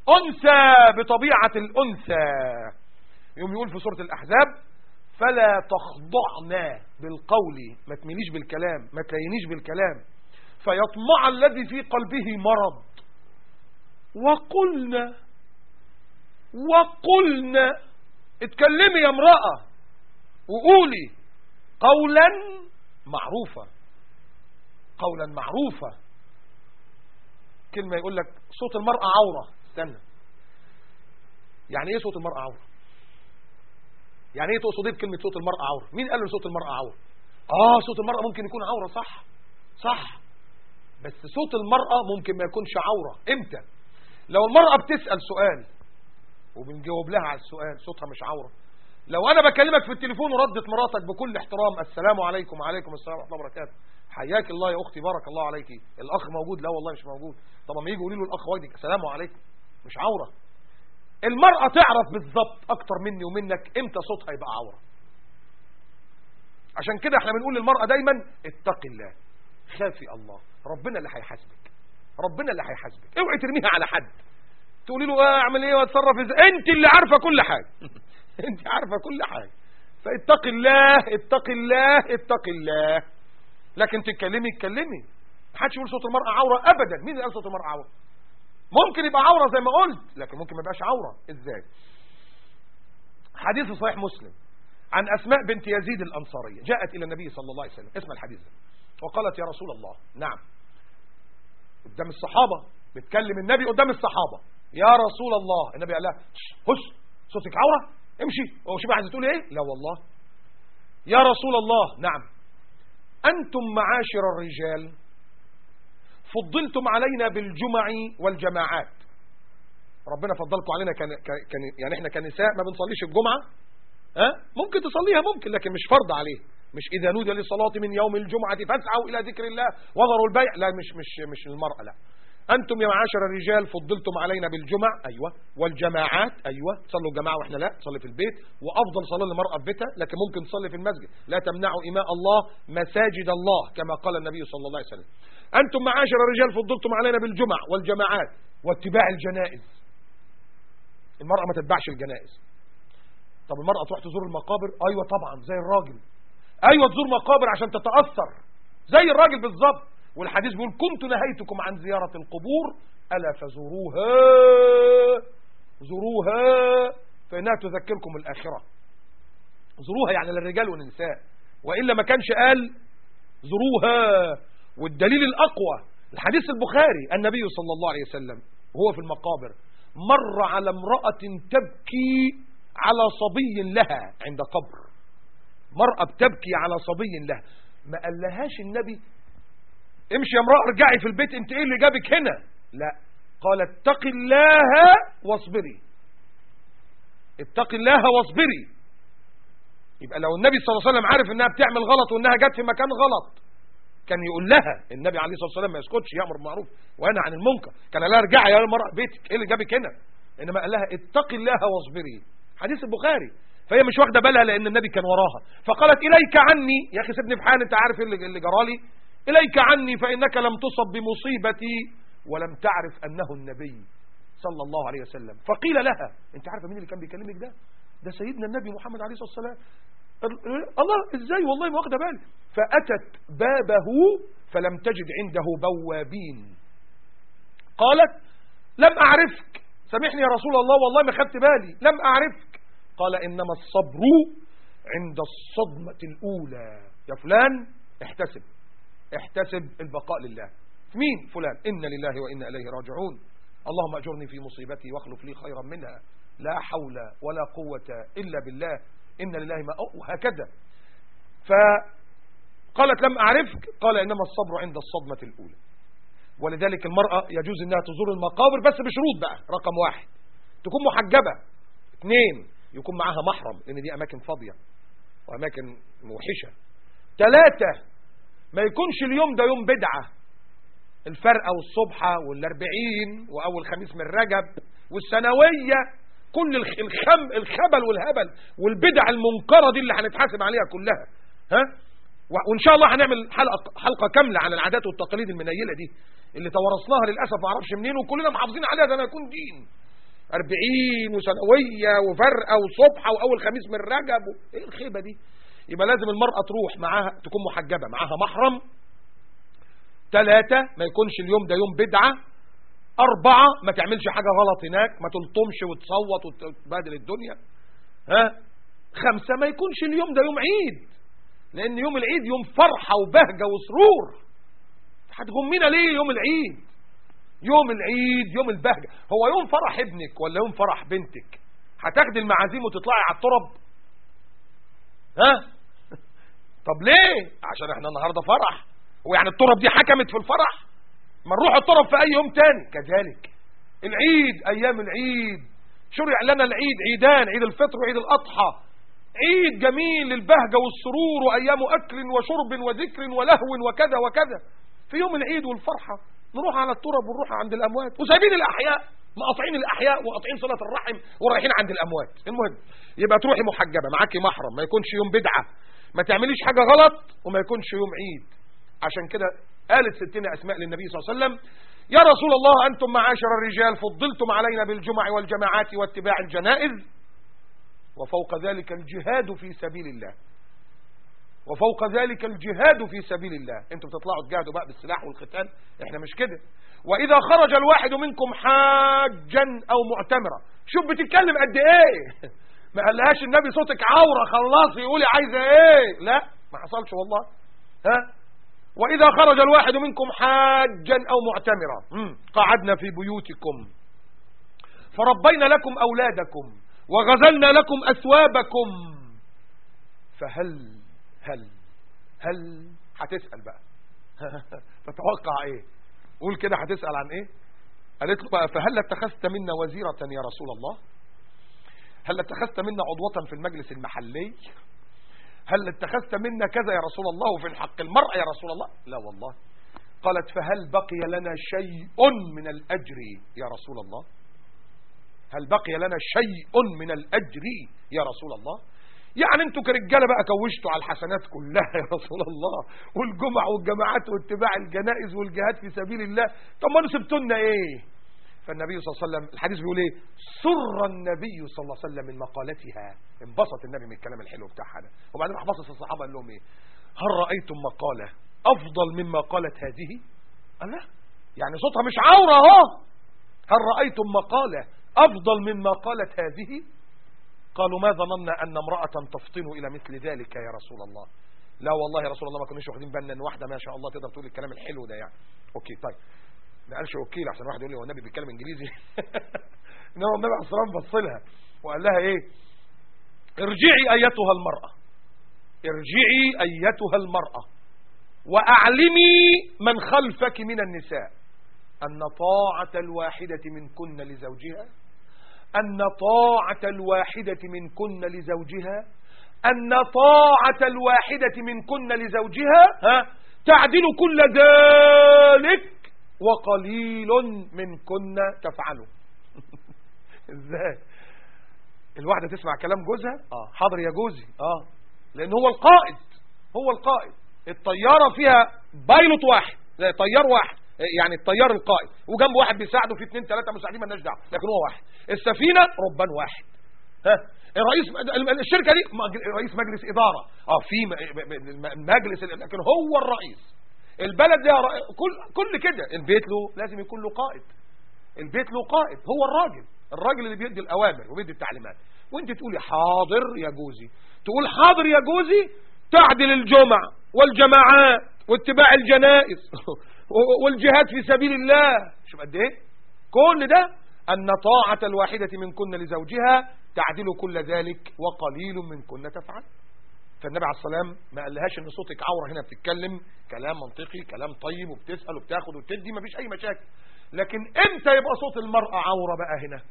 أنثى بطبيعة الأنثى يوم يقول في سورة الأحزاب فلا تخضعنا بالقول ما تميليش بالكلام ما تلينيش بالكلام فيطمع الذي في قلبه مرض وقلنا وقلنا اتكلمي يا امرأة وقولي قولا معروفا قولا معروفا كلمة يقول لك صوت المرأة عورة استنى يعني ايه صوت المرأة عورة يعني ايه تقصد ايه بكلمة صوت المرأة عورة مين قال له صوت المرأة عورة اه صوت المرأة ممكن يكون عورة صح صح بس صوت المرأة ممكن ما يكونش عورة امتى لو المرأة بتسأل سؤال وبنجاوب لها على السؤال صوتها مش عورة لو انا بكلمك في التليفون وردت مراتك بكل احترام السلام عليكم وعليكم السلام ورحمه الله وبركاته حياك الله يا اختي بارك الله عليكي الاخ موجود لا والله مش موجود طب ما يجي يقولوا له الاخ وجدك السلام عليكم مش عوره المرأة تعرف بالظبط اكتر مني ومنك امتى صوتها يبقى عورة عشان كده احنا بنقول للمرأة دايما اتقي الله خافي الله ربنا اللي هيحاسبك ربنا اللي هيحاسبك اوعي ترميها على حد تقولي له اه اعمل ايه واتصرف ازاي انت اللي عارفه كل حاجه انت عارفه كل حاجه فاتقي الله اتقي الله اتقي الله لكن تتكلمي اتكلمي محدش يقول صوت المرأة عورة ابدا مين اللي قال صوت المرأة عورة ممكن يبقى عورة زي ما قلت لكن ممكن ما يبقاش عورة ازاي حديث صحيح مسلم عن أسماء بنت يزيد الأنصارية جاءت إلى النبي صلى الله عليه وسلم اسم الحديث ده وقالت يا رسول الله نعم قدام الصحابة بتكلم النبي قدام الصحابة يا رسول الله النبي قال لها هش صوتك عورة امشي هو شوف عايزه تقول ايه لا والله يا رسول الله نعم أنتم معاشر الرجال فضلتم علينا بالجمع والجماعات ربنا فضلكم علينا كان كان يعني احنا كنساء ما بنصليش الجمعة ها ممكن تصليها ممكن لكن مش فرض عليه مش إذا نودي للصلاة من يوم الجمعة فاسعوا إلى ذكر الله وذروا البيع لا مش مش مش المرأة لا أنتم يا معاشر الرجال فضلتم علينا بالجمع أيوة والجماعات أيوة تصلوا الجماعة وإحنا لا تصلي في البيت وأفضل صلاة للمرأة في بيتها لكن ممكن تصلي في المسجد لا تمنعوا إماء الله مساجد الله كما قال النبي صلى الله عليه وسلم أنتم معاشر الرجال فضلتم علينا بالجمع والجماعات واتباع الجنائز المرأة ما تتبعش الجنائز طب المرأة تروح تزور المقابر أيوة طبعا زي الراجل أيوة تزور مقابر عشان تتأثر زي الراجل بالظبط والحديث بيقول كنت نهيتكم عن زيارة القبور ألا فزوروها زوروها فإنها تذكركم الآخرة زوروها يعني للرجال والنساء وإلا ما كانش قال زوروها والدليل الأقوى الحديث البخاري النبي صلى الله عليه وسلم وهو في المقابر مر على امرأة تبكي على صبي لها عند قبر مرأة بتبكي على صبي لها ما قالهاش النبي امشي يا امرأة ارجعي في البيت انت ايه اللي جابك هنا لا قال اتق الله واصبري اتق الله واصبري يبقى لو النبي صلى الله عليه وسلم عارف انها بتعمل غلط وانها جت في مكان غلط كان يقول لها النبي عليه الصلاة والسلام ما يسكتش يأمر بالمعروف وينهى عن المنكر كان قال لها ارجعي يا المرأة بيتك ايه اللي جابك هنا انما قال لها اتق الله واصبري حديث البخاري فهي مش واخده بالها لان النبي كان وراها فقالت اليك عني يا اخي سيبني في حالي انت عارف اللي, اللي جرالي اليك عني فانك لم تصب بمصيبتي ولم تعرف انه النبي صلى الله عليه وسلم فقيل لها انت عارفه مين اللي كان بيكلمك ده ده سيدنا النبي محمد عليه الصلاه والسلام الله ازاي والله ما واخده بالي فاتت بابه فلم تجد عنده بوابين قالت لم اعرفك سامحني يا رسول الله والله ما خدت بالي لم اعرفك قال انما الصبر عند الصدمه الاولى يا فلان احتسب احتسب البقاء لله مين فلان إن لله وإنا إليه راجعون اللهم أجرني في مصيبتي واخلف لي خيرا منها لا حول ولا قوة إلا بالله إن لله ما وهكذا فقالت لم أعرفك قال إنما الصبر عند الصدمة الأولى ولذلك المرأة يجوز أنها تزور المقابر بس بشروط بقى رقم واحد تكون محجبة اثنين يكون معاها محرم لأن دي أماكن فاضية وأماكن موحشة ثلاثة ما يكونش اليوم ده يوم بدعة الفرقة والصبحة والاربعين وأول خميس من رجب والسنوية كل الخم الخبل والهبل والبدع المنكرة دي اللي هنتحاسب عليها كلها ها وإن شاء الله هنعمل حلقة, حلقة كاملة عن العادات والتقاليد المنيلة دي اللي تورثناها للأسف ما اعرفش منين وكلنا محافظين عليها ده ما يكون دين أربعين وسنوية وفرقة وصبحة وأول خميس من رجب و... إيه الخيبة دي يبقى لازم المرأة تروح معاها تكون محجبة معاها محرم ثلاثة ما يكونش اليوم ده يوم بدعة أربعة ما تعملش حاجة غلط هناك ما تلطمش وتصوت وتبادل الدنيا ها خمسة ما يكونش اليوم ده يوم عيد لأن يوم العيد يوم فرحة وبهجة وسرور هتغمينا ليه يوم العيد يوم العيد يوم البهجة هو يوم فرح ابنك ولا يوم فرح بنتك هتاخدي المعازيم وتطلعي على الترب ها طب ليه عشان احنا النهاردة فرح ويعني الترب دي حكمت في الفرح ما نروح الترب في اي يوم تاني كذلك العيد ايام العيد شرع لنا العيد عيدان عيد الفطر وعيد الاضحى عيد جميل للبهجة والسرور وايام اكل وشرب وذكر ولهو وكذا وكذا في يوم العيد والفرحة نروح على الترب ونروح عند الاموات وسايبين الاحياء مقاطعين الاحياء وقاطعين صلاه الرحم ورايحين عند الاموات المهم يبقى تروحي محجبه معاكي محرم ما يكونش يوم بدعه ما تعمليش حاجه غلط وما يكونش يوم عيد عشان كده قالت ستنا اسماء للنبي صلى الله عليه وسلم يا رسول الله انتم معاشر الرجال فضلتم علينا بالجمع والجماعات واتباع الجنائز وفوق ذلك الجهاد في سبيل الله وفوق ذلك الجهاد في سبيل الله انتوا بتطلعوا تجاهدوا بقى بالسلاح والقتال احنا مش كده واذا خرج الواحد منكم حاجا او معتمرا شوف بتتكلم قد ايه ما قالهاش النبي صوتك عورة خلصي قولي عايزة ايه لا ما حصلش والله ها واذا خرج الواحد منكم حاجا او معتمرا قعدنا في بيوتكم فربينا لكم اولادكم وغزلنا لكم اثوابكم فهل هل هل هتسأل بقى تتوقع ايه قول كده هتسأل عن ايه قالت له بقى فهل اتخذت منا وزيرة يا رسول الله هل اتخذت منا عضوة في المجلس المحلي هل اتخذت منا كذا يا رسول الله وفي الحق المرأة يا رسول الله لا والله قالت فهل بقي لنا شيء من الأجر يا رسول الله هل بقي لنا شيء من الأجر يا رسول الله يعني انتوا كرجاله بقى كوشتوا على الحسنات كلها يا رسول الله والجمع والجماعات واتباع الجنائز والجهاد في سبيل الله طب ما سبتوا لنا ايه فالنبي صلى الله عليه وسلم الحديث بيقول ايه سر النبي صلى الله عليه وسلم من مقالتها انبسط النبي من الكلام الحلو بتاعها ده وبعدين راح بصص الصحابه قال لهم ايه هل رايتم مقاله افضل مما قالت هذه قال لا يعني صوتها مش عوره اهو هل رايتم مقاله افضل مما قالت هذه قالوا ما ظننا أن امرأة تفطن إلى مثل ذلك يا رسول الله لا والله يا رسول الله ما كناش واخدين بالنا ان واحده ما شاء الله تقدر تقول الكلام الحلو ده يعني اوكي طيب ما قالش اوكي عشان واحد يقول لي هو النبي بيتكلم انجليزي انما النبي عليه الصلاه والسلام بص لها وقال لها ايه ارجعي ايتها المراه ارجعي ايتها المراه واعلمي من خلفك من النساء ان طاعه الواحده منكن لزوجها أن طاعة الواحدة منكن لزوجها أن طاعة الواحدة منكن لزوجها ها تعدل كل ذلك وقليل منكن تفعله ازاي الواحدة تسمع كلام جوزها اه حاضر يا جوزي اه لان هو القائد هو القائد الطيارة فيها بايلوت واحد طيار واحد يعني الطيار القائد وجنب واحد بيساعده في اثنين ثلاثة مساعدين مالناش دعوه لكن هو واحد السفينة ربان واحد ها الرئيس الشركة دي رئيس مجلس إدارة اه في مجلس لكن هو الرئيس البلد ده كل كل كده البيت له لازم يكون له قائد البيت له قائد هو الراجل الراجل اللي بيدي الأوامر وبيدي التعليمات وانت تقولي حاضر يا جوزي تقول حاضر يا جوزي تعدل الجمع والجماعات واتباع الجنائز والجهاد في سبيل الله شوف قد ايه كل ده أن طاعة الواحدة منكن لزوجها تعدل كل ذلك وقليل منكن تفعل فالنبي عليه السلام ما قالهاش ان صوتك عورة هنا بتتكلم كلام منطقي كلام طيب وبتسأل وبتاخد وبتدي مفيش اي مشاكل لكن امتى يبقى صوت المرأة عورة بقى هنا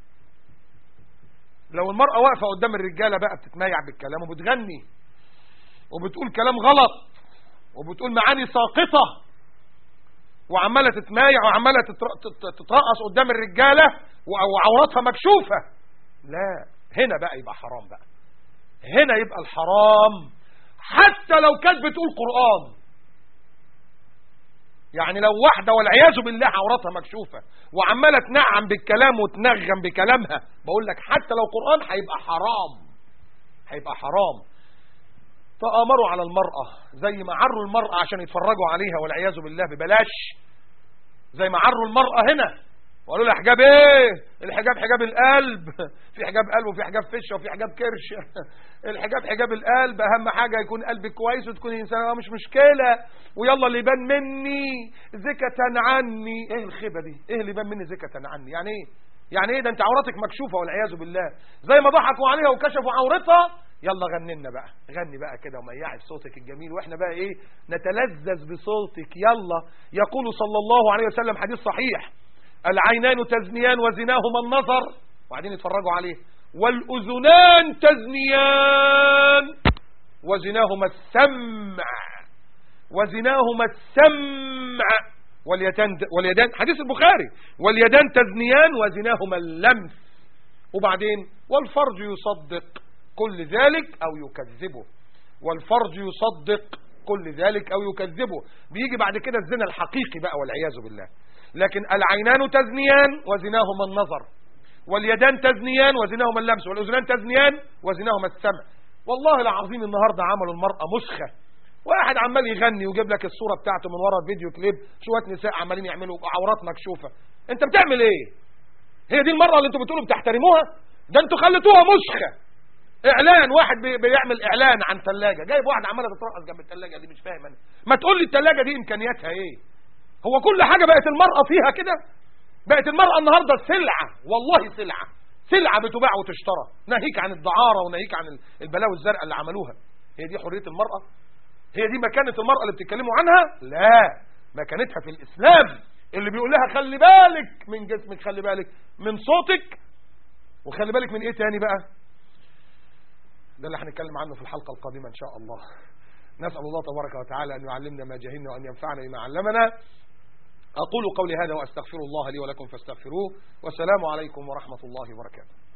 لو المرأة واقفة قدام الرجالة بقى بتتميع بالكلام وبتغني وبتقول كلام غلط وبتقول معاني ساقطة وعمالة تتمايع وعمالة تترقص قدام الرجالة وعوراتها مكشوفة لا هنا بقى يبقى حرام بقى هنا يبقى الحرام حتى لو كانت بتقول قرآن يعني لو واحدة والعياذ بالله عورتها مكشوفة وعمالة تنعم بالكلام وتنغم بكلامها بقول لك حتى لو قرآن هيبقى حرام هيبقى حرام تآمروا على المرأة زي ما عروا المرأة عشان يتفرجوا عليها والعياذ بالله ببلاش زي ما عروا المرأة هنا وقالوا لها حجاب ايه الحجاب حجاب القلب في حجاب قلب وفي حجاب فشه وفي حجاب كرش الحجاب حجاب القلب اهم حاجة يكون قلبك كويس وتكون انسان مش مشكلة ويلا اللي يبان مني زكة عني ايه الخيبة دي ايه اللي يبان مني زكة عني يعني ايه يعني ايه ده انت عورتك مكشوفة والعياذ بالله زي ما ضحكوا عليها وكشفوا عورتها يلا غننا بقى غني بقى كده وميعي بصوتك الجميل واحنا بقى ايه نتلذذ بصوتك يلا يقول صلى الله عليه وسلم حديث صحيح العينان تزنيان وزناهما النظر وبعدين يتفرجوا عليه والأذنان تزنيان وزناهما السمع وزناهما السمع واليدان, واليدان حديث البخاري واليدان تزنيان وزناهما اللمس وبعدين والفرج يصدق كل ذلك أو يكذبه والفرج يصدق كل ذلك أو يكذبه بيجي بعد كده الزنا الحقيقي بقى والعياذ بالله لكن العينان تزنيان وزناهما النظر واليدان تزنيان وزناهما اللمس والأذنان تزنيان وزناهما السمع والله العظيم النهاردة عملوا المرأة مسخة واحد عمال يغني ويجيب لك الصورة بتاعته من ورا الفيديو كليب شوية نساء عمالين يعملوا عورات مكشوفة انت بتعمل ايه هي دي المرأة اللي انتوا بتقولوا بتحترموها ده انتوا خليتوها مسخة اعلان واحد بيعمل اعلان عن ثلاجة جايب واحد عمالة تترقص جنب الثلاجة دي مش فاهم انا ما تقول لي الثلاجة دي امكانياتها ايه هو كل حاجة بقت المرأة فيها كده بقت المرأة النهاردة سلعة والله سلعة سلعة بتباع وتشترى ناهيك عن الدعارة وناهيك عن البلاوي الزرقاء اللي عملوها هي دي حرية المرأة هي دي مكانة المرأة اللي بتتكلموا عنها لا مكانتها في الإسلام اللي بيقول لها خلي بالك من جسمك خلي بالك من صوتك وخلي بالك من ايه تاني بقى ده اللي هنتكلم عنه في الحلقة القادمة ان شاء الله نسأل الله تبارك وتعالى أن يعلمنا ما جهلنا وأن ينفعنا بما علمنا أقول قولي هذا وأستغفر الله لي ولكم فاستغفروه والسلام عليكم ورحمة الله وبركاته